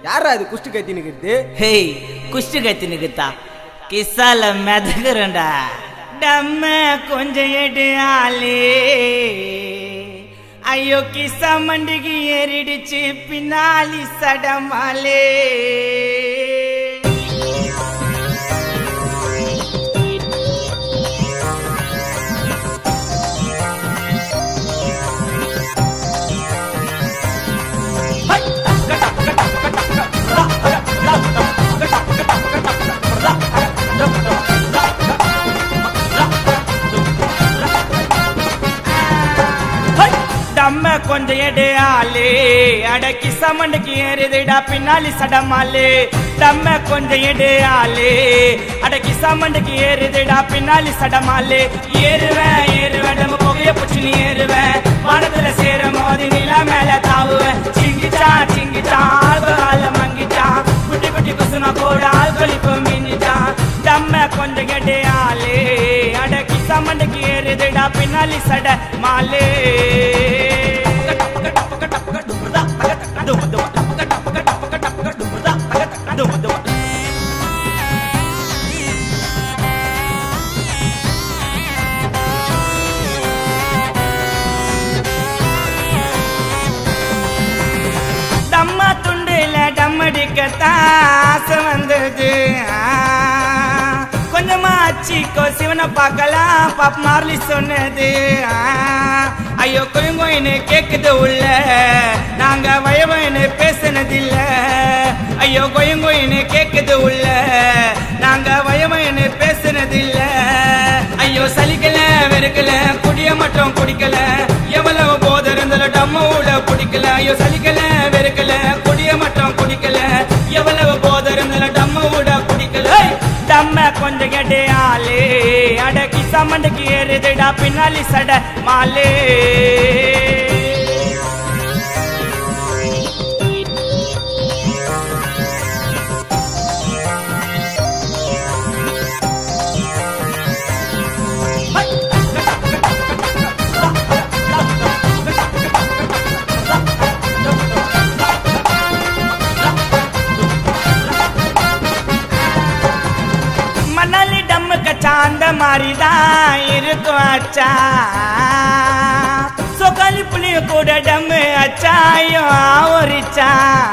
யாரா அது குஷ்டு கத்தி நிக்கிறது ஹேய் குஷ்டு கத்தினுக்குத்தா கிஸ்ஸால மெதக்குறேன்டா டம்ம கொஞ்சம் எடு ஆளே ஐயோ கிஸ்ஸா மண்டிக்கு ஏறிடுச்சு பின்னாலி சடமாலே டம்ம கொஞ்சம் எடு ஆளே அடக்கி சமண்டுக்கு ஏறுதுடா பின்னாலி சடமாலே டம்ம கொஞ்சம் எடு ஆளே அடக்கி சமண்டுக்கு ஏறுதுடா பின்னாலி சடமாலே ஏறுவேன் ஏறுவேன் நம்ம புகைய புச்சுன்னு ஏறுவேன் வானத்துல சேர மோதி நிலா மேல தாவுவேன் சிங்கிச்சான் சிங்கிச்சான் ஆல்கஹால மங்கிச்சான் குட்டி குட்டி குசுமா கூட ஆல்கொலிப்பு மின்னிச்சான் டம்ம கொஞ்சம் எடு ஆளே அடக்கி சமண்டுக்கு ஏறுதுடா பின்னாலி சட மாலே டம்மா துண்டுல டம்மடிக்கத்தான் ஆசை வந்தது ஆ. கொஞ்சமா அச்சிக்கோ சிவனை பார்க்கலாம் பாப் மார்லி சொன்னது ஆ. ஐயோ கொயங்கோயின்னு கேக்குது உள்ள நாங்க வயவன்னு பேசுனதில்ல ஐயோ கொயங்கோயின்னு கேக்குது உள்ள நாங்க வயவன்னு பேசுனதில்ல ஐயோ சலிக்கல வெறுக்கல குடிய மட்டும் குடிக்கல எவ்வளவு போத இருந்தாலும் டம்ம ஊட பிடிக்கல ஐயோ சலிக்கல வெறுக்கல குடிய மட்டும் குடிக்கல எவ்வளவு போத இருந்தாலும் டம்ம ஊட குடிக்கல ஏய்! டம்ம கொஞ்சம் கெட்டு ஆளே அடக்கி சமண்டுக்கு ஏறுதுடா பின்னாலி சட மாலே மணலி டம்மு கச்சா அந்த மாதிரி தான் இருக்கும் அச்சா சொக்காலி புளிய கூட டம்மு அச்சா ஐயோ ஆவரிச்சா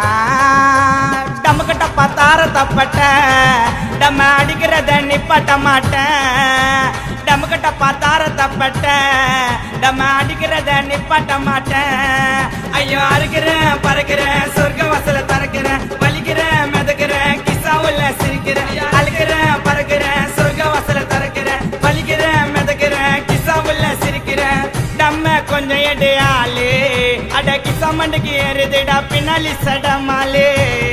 டம்மு கட்ட பார்த்தார தப்பட்ட டம்ம அடிக்கிறத நிப்பாட்ட மாட்டேன் டம்மு கட்ட பார்த்தார தப்பட்ட டம்ம அடிக்கிறத நிப்பாட்ட மாட்டேன் ஐயோ அறுக்கிறேன் பறக்கிறேன் சொர்க்க வாசல திறக்கிறேன் வலிக்கிறேன் மிதக்கிறேன் கிசாவுல சிரிக்கிறேன் அழுகிறேன் பறக்கிறேன் சொர்க்க வாசல திறக்கிறேன் வலிக்கிறேன் மிதக்கிறேன் கிசாவுல சிரிக்கிறேன் நம்ம கொஞ்சம் எடு ஆளே அட கிசா மண்டுக்கு ஏறுதுடா பின்னாலி சடமாலே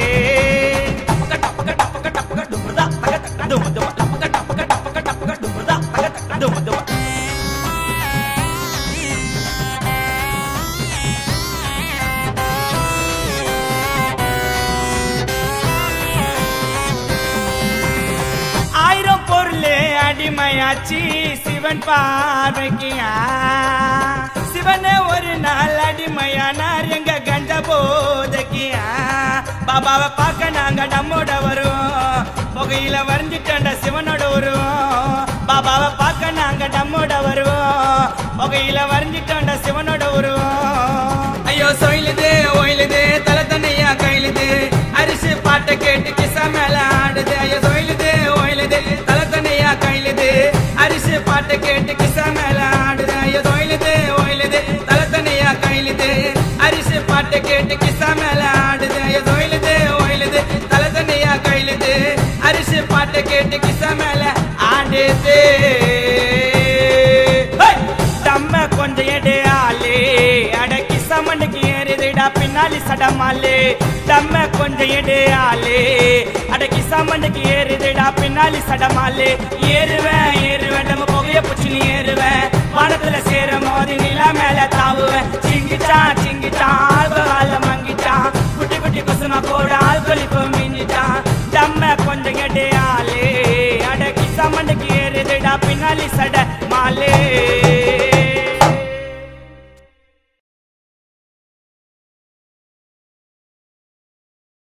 ஆயிரம் பொருள் அடிமையாச்சு சிவன் பார்வைக்கியா சிவனே ஒரு நாள் அடிமையானார் எங்க கஞ்ச போதைக்கியா பாபாவை பார்க்க நாங்க நம்மோட வருவோம் புகையில வரைஞ்சிட்டோண்ட சிவனோட வருவோம் பாபாவை பார்க்க நாங்க நம்மோட வருவோம் புகையில வரைஞ்சிட்டோண்ட சிவனோட வருவோம் ஐயோ சொயிலுது ஒயிலுது தலை தண்ணியா கையிலுது அரிசி பாட்டை கேட்டு கிசா மேல ஆடுது ஐயோ சொயிலுது ஒயிலுது தலை தண்ணியா கையிலுது அரிசி பாட்டை கேட்டு கிசா மேல ஆடுது ஐயோ சொயிலுது ஒயிலுது தலை தண்ணியா கையிலுது அரிசி பாட்டை கேட்டு கிசா மேல ஆடுது ஐயோ சொயிலுது ஒயிலுது தலை தண்ணியா கையிலுது அரிசி பாட்டை கேட்டு கிசா மேல ஆடுது ஹேய்! தம்ம கொஞ்சம் எடு ஆளே அடக்கி சமண்டுக்கு ஏறுதுடா பின்னாலி சடமாலே தம்ம கொஞ்சம் எடு ஆளே அடக்கி சமண்டுக்கு ஏறுதுடா பின்னாலி சடமாலே ஏறுவேன் ஏறுவேன் நம்ம புகைய புச்சுன்னு ஏறுவேன் வானத்துல சேர மோதி நிலா மேல தாவுவேன் சிங்கிச்சான் சிங்கிச்சான் ஆல்கஹால மங்கிச்சான் குட்டி குட்டி குசுமா கூட ஆல்கொலிப்பு மின்னிச்சான் தம்ம கொஞ்சம் எடு ஆளே அடக்கி சமண்டுக்கு ஏறுதுடா பின்னாலி சட